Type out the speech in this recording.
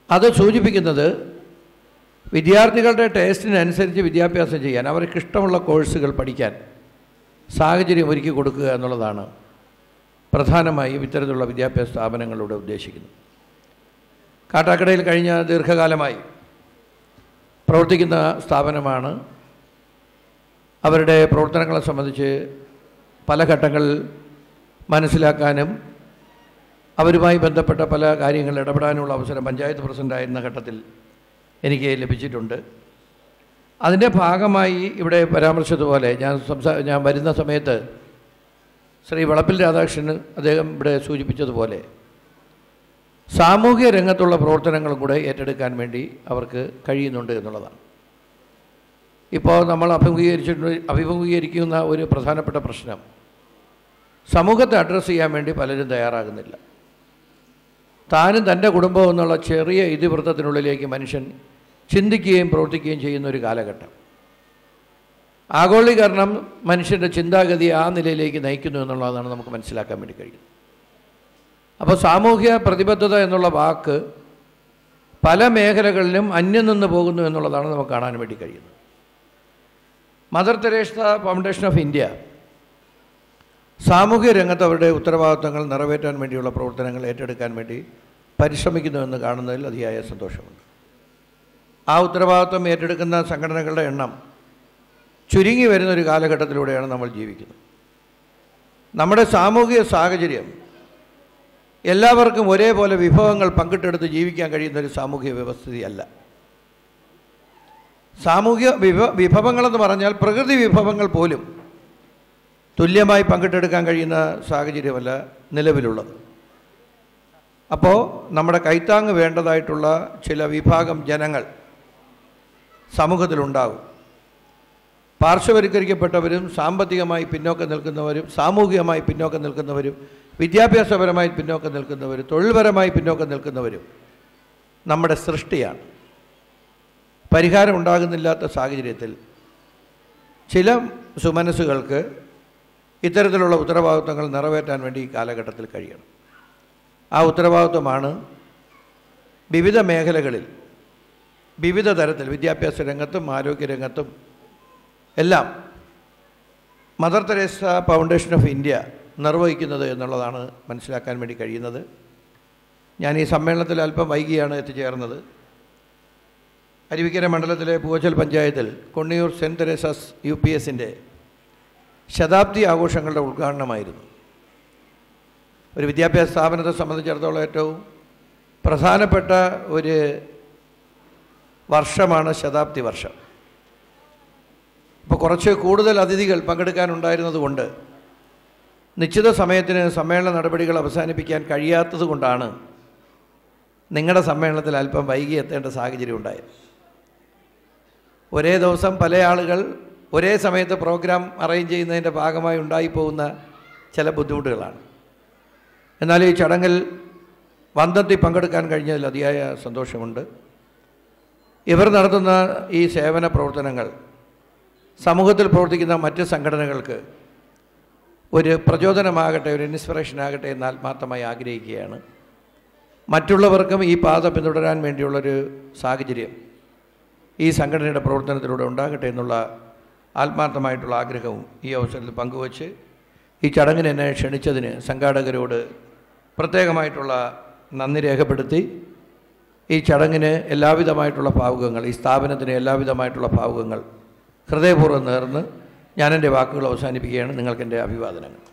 അത് സൂചിപ്പിക്കുന്നത് വിദ്യാർത്ഥികളുടെ ടേസ്റ്റിനനുസരിച്ച് വിദ്യാഭ്യാസം ചെയ്യാൻ അവർക്ക് ഇഷ്ടമുള്ള കോഴ്സുകൾ പഠിക്കാൻ സാഹചര്യം ഒരുക്കി കൊടുക്കുക എന്നുള്ളതാണ് പ്രധാനമായും ഇത്തരത്തിലുള്ള വിദ്യാഭ്യാസ സ്ഥാപനങ്ങളിലൂടെ ഉദ്ദേശിക്കുന്നത് കാട്ടാക്കടയിൽ കഴിഞ്ഞ ദീർഘകാലമായി പ്രവർത്തിക്കുന്ന സ്ഥാപനമാണ് അവരുടെ പ്രവർത്തനങ്ങളെ സംബന്ധിച്ച് പല ഘട്ടങ്ങളിൽ മനസ്സിലാക്കാനും അവരുമായി ബന്ധപ്പെട്ട പല കാര്യങ്ങളിൽ ഇടപെടാനുള്ള അവസരം പഞ്ചായത്ത് പ്രസിഡൻ്റായിരുന്ന ഘട്ടത്തിൽ എനിക്ക് ലഭിച്ചിട്ടുണ്ട് അതിൻ്റെ ഭാഗമായി ഇവിടെ പരാമർശിച്ചതുപോലെ ഞാൻ സംസാ ഞാൻ വരുന്ന സമയത്ത് ശ്രീ വളപ്പിൽ രാധാകൃഷ്ണൻ അദ്ദേഹം ഇവിടെ സൂചിപ്പിച്ചതുപോലെ സാമൂഹിക രംഗത്തുള്ള പ്രവർത്തനങ്ങളും കൂടെ ഏറ്റെടുക്കാൻ വേണ്ടി അവർക്ക് കഴിയുന്നുണ്ട് എന്നുള്ളതാണ് ഇപ്പോൾ നമ്മൾ അഭിമുഖീകരിച്ചിട്ട് അഭിമുഖീകരിക്കുന്ന ഒരു പ്രധാനപ്പെട്ട പ്രശ്നം സമൂഹത്തെ അഡ്രസ്സ് ചെയ്യാൻ വേണ്ടി പലരും തയ്യാറാകുന്നില്ല താനും തൻ്റെ കുടുംബവും എന്നുള്ള ചെറിയ ഇതിവൃത്തത്തിനുള്ളിലേക്ക് മനുഷ്യൻ ചിന്തിക്കുകയും പ്രവർത്തിക്കുകയും ചെയ്യുന്ന ഒരു കാലഘട്ടം ആഗോളീകരണം മനുഷ്യൻ്റെ ചിന്താഗതി ആ നിലയിലേക്ക് നയിക്കുന്നു എന്നുള്ളതാണ് നമുക്ക് മനസ്സിലാക്കാൻ വേണ്ടി കഴിയുന്നത് അപ്പോൾ സാമൂഹ്യ പ്രതിബദ്ധത എന്നുള്ള വാക്ക് പല മേഖലകളിലും അന്യം നിന്ന് പോകുന്നു എന്നുള്ളതാണ് നമുക്ക് കാണാൻ വേണ്ടി കഴിയുന്നത് Mother Teresa Foundation of India സാമൂഹ്യ രംഗത്ത് അവരുടെ ഉത്തരവാദിത്തങ്ങൾ നിറവേറ്റാൻ വേണ്ടിയുള്ള പ്രവർത്തനങ്ങൾ ഏറ്റെടുക്കാൻ വേണ്ടി പരിശ്രമിക്കുന്നുവെന്ന് കാണുന്നതിൽ അതിയായ സന്തോഷമുണ്ട് ആ ഉത്തരവാദിത്വം ഏറ്റെടുക്കുന്ന സംഘടനകളുടെ എണ്ണം ചുരുങ്ങി വരുന്ന ഒരു കാലഘട്ടത്തിലൂടെയാണ് നമ്മൾ ജീവിക്കുന്നത് നമ്മുടെ സാമൂഹിക സാഹചര്യം എല്ലാവർക്കും ഒരേപോലെ വിഭവങ്ങൾ പങ്കിട്ടെടുത്ത് ജീവിക്കാൻ കഴിയുന്ന ഒരു സാമൂഹിക വ്യവസ്ഥിതിയല്ല സാമൂഹിക വിഭ വിഭവങ്ങളെന്ന് പറഞ്ഞാൽ പ്രകൃതി വിഭവങ്ങൾ പോലും തുല്യമായി പങ്കിട്ടെടുക്കാൻ കഴിയുന്ന സാഹചര്യമല്ല നിലവിലുള്ളത് അപ്പോൾ നമ്മുടെ കൈത്താങ് വേണ്ടതായിട്ടുള്ള ചില വിഭാഗം ജനങ്ങൾ സമൂഹത്തിലുണ്ടാകും പാർശ്വവൽക്കരിക്കപ്പെട്ടവരും സാമ്പത്തികമായി പിന്നോക്കം നിൽക്കുന്നവരും സാമൂഹികമായി പിന്നോക്കം നിൽക്കുന്നവരും വിദ്യാഭ്യാസപരമായി പിന്നോക്കം നിൽക്കുന്നവരും തൊഴിൽപരമായി പിന്നോക്കം നിൽക്കുന്നവരും നമ്മുടെ സൃഷ്ടിയാണ് പരിഹാരം ഉണ്ടാകുന്നില്ലാത്ത സാഹചര്യത്തിൽ ചില സുമനസ്സുകൾക്ക് ഇത്തരത്തിലുള്ള ഉത്തരവാദിത്വങ്ങൾ നിറവേറ്റാൻ വേണ്ടി ഈ കാലഘട്ടത്തിൽ കഴിയണം ആ ഉത്തരവാദിത്വമാണ് വിവിധ മേഖലകളിൽ വിവിധ തരത്തിൽ വിദ്യാഭ്യാസ രംഗത്തും ആരോഗ്യ രംഗത്തും എല്ലാം Mother Teresa Foundation of India നിർവഹിക്കുന്നത് എന്നുള്ളതാണ് മനസ്സിലാക്കാൻ വേണ്ടി കഴിയുന്നത് ഞാൻ ഈ സമ്മേളനത്തിൽ അല്പം വൈകിയാണ് എത്തിച്ചേർന്നത് അരുവിക്കര മണ്ഡലത്തിലെ പൂവച്ചൽ പഞ്ചായത്തിൽ Konniyur saint Teresa's U P എസിൻ്റെ ശതാബ്ദി ആഘോഷങ്ങളുടെ ഉദ്ഘാടനമായിരുന്നു ഒരു വിദ്യാഭ്യാസ സ്ഥാപനത്തെ സംബന്ധിച്ചിടത്തോളം ഏറ്റവും പ്രധാനപ്പെട്ട ഒരു വർഷമാണ് ശതാബ്ദി വർഷം ഇപ്പോൾ കുറച്ച് കൂടുതൽ അതിഥികൾ പങ്കെടുക്കാനുണ്ടായിരുന്നത് കൊണ്ട് നിശ്ചിത സമയത്തിന് സമ്മേളന നടപടികൾ അവസാനിപ്പിക്കാൻ കഴിയാത്തത് കൊണ്ടാണ് നിങ്ങളുടെ സമ്മേളനത്തിൽ അല്പം വൈകി എത്തേണ്ട സാഹചര്യം ഉണ്ടായത് ഒരേ ദിവസം പല ആളുകൾ ഒരേ സമയത്ത് പ്രോഗ്രാം അറേഞ്ച് ചെയ്യുന്നതിൻ്റെ ഭാഗമായി ഉണ്ടായിപ്പോകുന്ന ചില ബുദ്ധിമുട്ടുകളാണ് എന്നാൽ ഈ ചടങ്ങിൽ വന്ദത്തിൽ പങ്കെടുക്കാൻ കഴിഞ്ഞതിൽ അതിയായ സന്തോഷമുണ്ട് ഇവർ നടത്തുന്ന ഈ സേവന പ്രവർത്തനങ്ങൾ സമൂഹത്തിൽ പ്രവർത്തിക്കുന്ന മറ്റ് സംഘടനകൾക്ക് ഒരു പ്രചോദനമാകട്ടെ ഒരു ഇൻസ്പിറേഷൻ ആകട്ടെ എന്ന് ആത്മാർത്ഥമായി ആഗ്രഹിക്കുകയാണ് മറ്റുള്ളവർക്കും ഈ പാത പിന്തുടരാൻ വേണ്ടിയുള്ളൊരു സാഹചര്യം ഈ സംഘടനയുടെ പ്രവർത്തനത്തിലൂടെ ഉണ്ടാകട്ടെ എന്നുള്ള ആത്മാർത്ഥമായിട്ടുള്ള ആഗ്രഹവും ഈ അവസരത്തിൽ പങ്കുവച്ച് ഈ ചടങ്ങിന് എന്നെ ക്ഷണിച്ചതിന് സംഘാടകരോട് പ്രത്യേകമായിട്ടുള്ള നന്ദി രേഖപ്പെടുത്തി ഈ ചടങ്ങിന് എല്ലാവിധമായിട്ടുള്ള ഭാവുകങ്ങൾ ഈ സ്ഥാപനത്തിന് എല്ലാവിധമായിട്ടുള്ള ഭാവുകങ്ങൾ ഹൃദയപൂർവ്വം നേർന്ന് ഞാൻ എൻ്റെ വാക്കുകൾ അവസാനിപ്പിക്കുകയാണ് നിങ്ങൾക്ക് എൻ്റെ അഭിവാദനങ്ങൾ